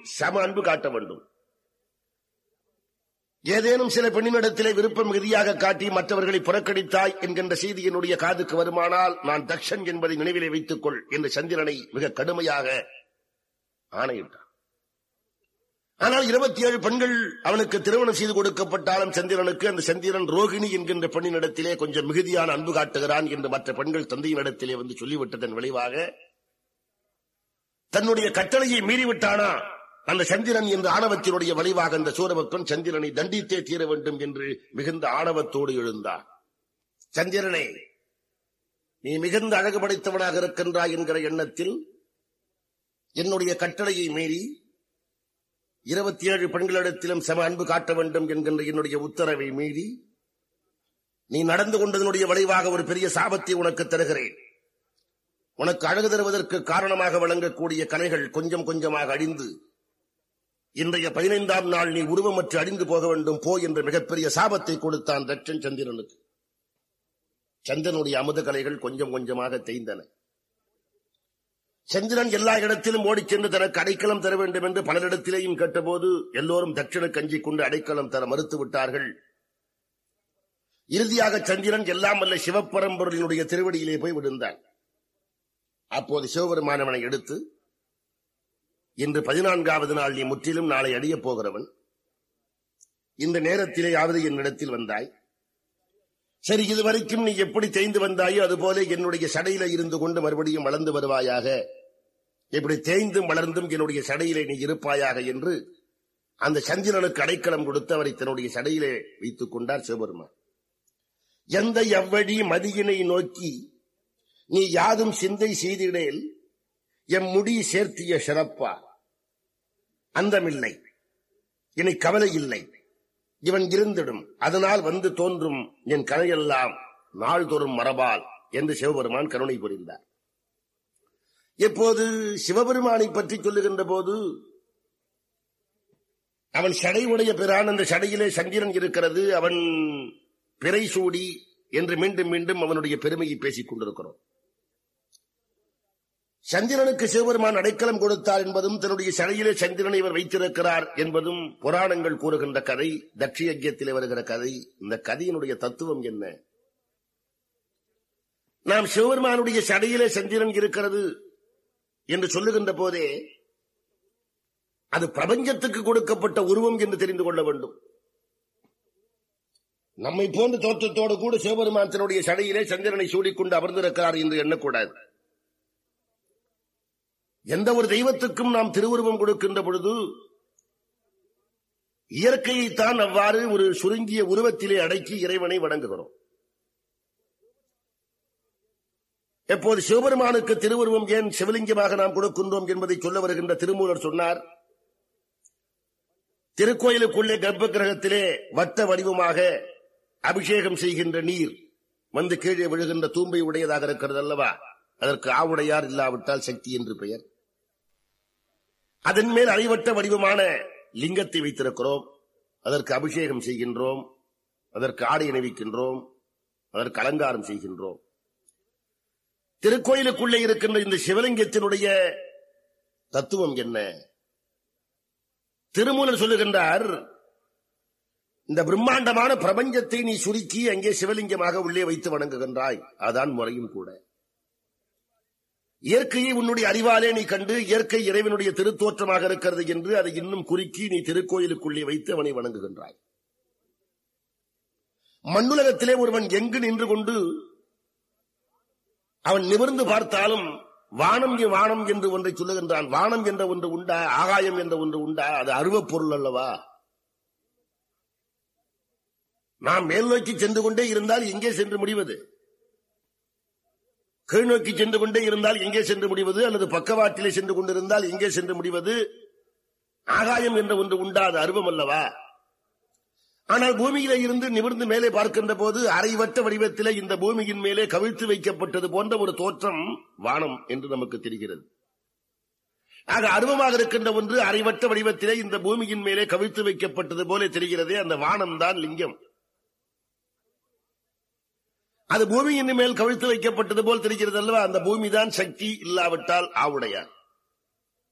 சம அன்பு காட்ட வேண்டும் ஏதேனும் சில பெண்ணினிடத்திலே விருப்பம் மிகுதியாக காட்டி மற்றவர்களை புறக்கணித்தாய் என்கின்ற செய்தி என்னுடைய காதுக்கு வருமானால் நான் தக்ஷன் என்பதை நினைவிலே வைத்துக் கொள் என்று சந்திரனை மிக கடுமையாக ஆணையிட்டான் ஆனால் இருபத்தி ஏழு பெண்கள் அவனுக்கு திருமணம் செய்து கொடுக்கப்பட்டாலும் சந்திரனுக்கு அந்த சந்திரன் ரோகிணி என்கின்ற பெண்ணினிடத்திலே கொஞ்சம் மிகுதியான அன்பு காட்டுகிறான் என்று மற்ற பெண்கள் தந்தையினிடத்திலே வந்து சொல்லிவிட்டதன் விளைவாக தன்னுடைய கட்டளையை மீறிவிட்டானா அந்த சந்திரன் என்ற ஆணவத்தினுடைய விளைவாக அந்த சூரபக்தன் சந்திரனை தண்டித்தே தீர வேண்டும் என்று மிகுந்த ஆணவத்தோடு எழுந்தார் சந்திரனே நீ மிகுந்த அழகு படைத்தவனாக இருக்கின்றாய் என்கிற எண்ணத்தில் என்னுடைய கட்டளையை மீறி இருபத்தி ஏழு பெண்களிடத்திலும் சம அன்பு காட்ட வேண்டும் என்கின்ற என்னுடைய உத்தரவை மீறி நீ நடந்து கொண்டதனுடைய விளைவாக ஒரு பெரிய சாபத்தை உனக்கு தருகிறேன் உனக்கு அழகு தருவதற்கு காரணமாக விளங்கக்கூடிய கலைகள் கொஞ்சம் கொஞ்சமாக அழிந்து இன்றைய பதினைந்தாம் நாள் நீ உருவமற்று அழிந்து போக வேண்டும் போ என்ற மிகப்பெரிய சாபத்தை கொடுத்தான் தட்சன் சந்திரனுக்கு சந்திரனுடைய அமுத கலைகள் கொஞ்சம் கொஞ்சமாக தேய்ந்தன சந்திரன் எல்லா இடத்திலும் ஓடிச் சென்று தனக்கு அடைக்கலம் தர வேண்டும் என்று பலரிடத்திலேயும் கேட்டபோது எல்லோரும் தட்சனுக்கு அஞ்சிக் கொண்டு அடைக்கலம் தர மறுத்து விட்டார்கள் இறுதியாக சந்திரன் எல்லாம் வல்ல சிவப்பரம்பொருளினுடைய திருவடியிலே போய் விழுந்தான் அப்போது சிவபெருமானவனை எடுத்து இன்று பதினான்காவது நாள் நீ முற்றிலும் நாளை அடியப் போகிறவன் இந்த நேரத்திலேயாவது என்னிடத்தில் வந்தாய் சரி இதுவரைக்கும் நீ எப்படி தேய்ந்து வந்தாயோ அதுபோல என்னுடைய சடையில இருந்து கொண்டு மறுபடியும் வளர்ந்து வருவாயாக இப்படி தேய்ந்தும் வளர்ந்தும் என்னுடைய சடையிலே நீ இருப்பாயாக என்று அந்த சந்திரனுக்கு அடைக்கலம் கொடுத்து அவரை தன்னுடைய சடையிலே வைத்துக் கொண்டார் சிவபெருமான் எந்த எவ்வழி மதியினை நோக்கி நீ யாதும் சிந்தை செய்திடேல் எம் முடி சேர்த்திய சிறப்பா அந்தமில்லை இனி கவலை இல்லை இவன் இருந்திடும் அதனால் வந்து தோன்றும் என் கலையெல்லாம் நாள்தோறும் மரபால் என்று சிவபெருமான் கருணை புரிந்தார் இப்போது சிவபெருமானை பற்றி சொல்லுகின்ற போது அவன் சடை உடைய பிறான் அந்த சடையிலே சந்திரன் இருக்கிறது அவன் பிறை சூடி என்று மீண்டும் மீண்டும் அவனுடைய பெருமையை பேசிக் கொண்டிருக்கிறோம் சந்திரனுக்கு சிவபெருமான் அடைக்கலம் கொடுத்தார் என்பதும் தன்னுடைய சடையிலே சந்திரனை இவர் வைத்திருக்கிறார் என்பதும் புராணங்கள் கூறுகின்ற கதை தட்சியஜத்திலே வருகிற கதை இந்த கதையினுடைய தத்துவம் என்ன நாம் சிவபெருமானுடைய சடையிலே சந்திரன் இருக்கிறது என்று சொல்லுகின்ற போதே அது பிரபஞ்சத்துக்கு கொடுக்கப்பட்ட உருவம் என்று தெரிந்து கொள்ள வேண்டும் நம்மை போன்ற தோற்றத்தோடு கூட சிவபெருமான் தன்னுடைய சடையிலே சந்திரனை சூடிக்கொண்டு அமர்ந்திருக்கிறார் என்று எண்ணக்கூடாது எந்த ஒரு தெய்வத்துக்கும் நாம் திருவுருவம் கொடுக்கின்ற பொழுது இயற்கையைத்தான் அவ்வாறு ஒரு சுருங்கிய உருவத்திலே அடக்கி இறைவனை வணங்குகிறோம் எப்போது சிவபெருமானுக்கு திருவுருவம் ஏன் சிவலிங்கமாக நாம் கொடுக்கின்றோம் என்பதை சொல்ல வருகின்ற திருமூலர் சொன்னார் திருக்கோயிலுக்குள்ளே கர்ப்ப கிரகத்திலே வட்ட வடிவமாக அபிஷேகம் செய்கின்ற நீர் வந்து கீழே விழுகின்ற தூம்பை உடையதாக இருக்கிறது அல்லவா அதற்கு ஆவுடையார் இல்லாவிட்டால் சக்தி என்று பெயர் அதன் மேல் அரைவட்ட வடிவமான லிங்கத்தை வைத்திருக்கிறோம் அதற்கு அபிஷேகம் செய்கின்றோம் அதற்கு ஆடை அணிவிக்கின்றோம் அதற்கு அலங்காரம் செய்கின்றோம் திருக்கோயிலுக்குள்ளே இருக்கின்ற இந்த சிவலிங்கத்தினுடைய தத்துவம் என்ன திருமூலர் சொல்லுகின்றார் இந்த பிரம்மாண்டமான பிரபஞ்சத்தை நீ சுருக்கி அங்கே சிவலிங்கமாக உள்ளே வைத்து வணங்குகின்றாய் அதான் முறையும் கூட இயற்கையை உன்னுடைய அறிவாலே நீ கண்டு இயற்கை இறைவனுடைய திருத்தோற்றமாக இருக்கிறது என்று அதை இன்னும் குறுக்கி நீ திருக்கோயிலுக்குள்ளே வைத்து அவனை வணங்குகின்றாய் மண்ணுலகத்திலே ஒருவன் எங்கு நின்று கொண்டு அவன் நிமிர்ந்து பார்த்தாலும் வானம் இ- வானம் என்று ஒன்றை சொல்லுகின்றான் வானம் என்ற ஒன்று உண்டா ஆகாயம் என்ற ஒன்று உண்டா அது அருவப் பொருள் அல்லவா நாம் மேல் நோக்கி சென்று கொண்டே இருந்தால் எங்கே சென்று முடிவது கீழ் நோக்கி சென்று கொண்டே இருந்தால் எங்கே சென்று முடிவது அல்லது பக்கவாட்டிலே சென்று கொண்டிருந்தால் எங்கே சென்று முடிவது ஆகாயம் என்ற ஒன்று உண்டா அது அருவம் அல்லவா ஆனால் பூமியிலே இருந்து நிமிர்ந்து மேலே பார்க்கின்ற போது அரைவட்ட வடிவத்திலே இந்த பூமியின் மேலே கவிழ்த்து வைக்கப்பட்டது போன்ற ஒரு தோற்றம் வானம் என்று நமக்கு தெரிகிறது ஆக அருவமாக இருக்கின்ற ஒன்று அரைவட்ட வடிவத்திலே இந்த பூமியின் மேலே கவிழ்த்து வைக்கப்பட்டது போல தெரிகிறதே அந்த வானம் தான் லிங்கம் அது பூமியின் மேல் கவிழ்த்து வைக்கப்பட்டது போல் தெரிகிறது அல்லவா அந்த பூமி தான் சக்தி இல்லாவிட்டால் ஆவுடையார்